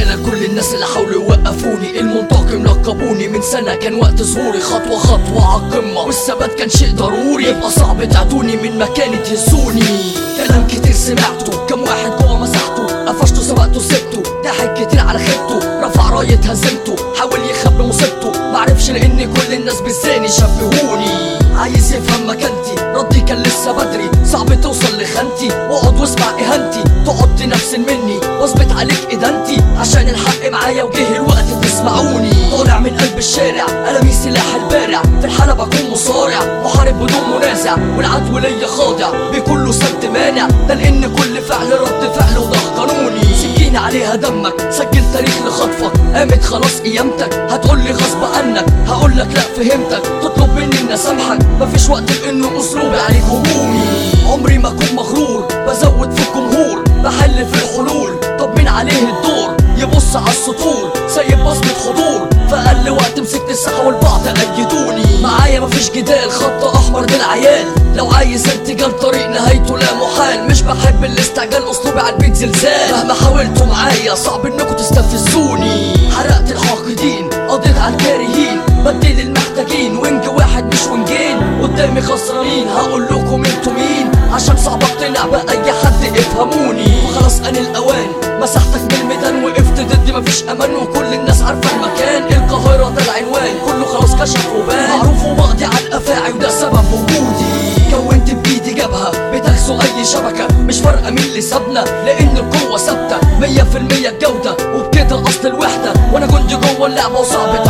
رسالة لكل الناس اللي حاولوا يوقفوني المنتقم لقبوني من سنة كان وقت ظهوري خطوة خطوة عالقمة والثبات كان شيء ضروري يبقى صعب تعدوني من مكاني تهزوني كلام كتير سمعته كم واحد جوه مساحته قفشته سبقته سبته ضحك كتير على خيبته رفع راية هزمته حاول يخبي مصيبته معرفش لان كل الناس بالزاني شبهوني عايز يفهم مكانتي ردي كان لسه بدري صعب توصل لخانتي واقعد واسمع اهانتي تقعد تنفسن مني واثبت عليك ادانتي عشان الحق معايا وجه الوقت تسمعوني طالع من قلب الشارع قلمي سلاح البارع في الحالة بكون مصارع محارب بدون منازع والعدو ليا خاضع بكله سد مانع ده لان كل فعل رد فعل وده قانوني سكينة عليها دمك سجل تاريخ لخطفك قامت خلاص قيامتك هتقولي غصب عنك هقولك لا فهمتك تطلب مني اني اسامحك مفيش وقت لانه اسلوبي عليك هجومي عمري ما اكون مغرور بزود في الجمهور بحل في الحلول طب مين عليه الدور يبص على السطور سايب بصمة حضور فأقل وقت مسكت الساحة والبعض أيدوني معايا مفيش جدال خط أحمر للعيال لو عايز ارتجال طريق نهايته لا محال مش بحب الاستعجال أسلوبي على البيت زلزال مهما حاولتوا معايا صعب انكم تستفزوني حرقت الحاقدين قضيت على الكارهين بدل المحتاجين وينج واحد مش وينجين قدامي خسرانين هقول لكم انتوا مين عشان صعب اقتنع بأي حد افهموني وخلاص أنا الأوان مسحتك من الميدان وقفت ضدي مفيش أمان وكل الناس عارفة المكان القاهرة ده العنوان كله خلاص كشف وبان معروف ومقضي على الأفاعي وده سبب وجودي كونت بإيدي جبهة بتغزو أي شبكة مش فارقة مين اللي سابنا لأن القوة ثابتة مية في المية الجودة وبكده أصل الوحدة وأنا جندي جوه اللعبة وصعب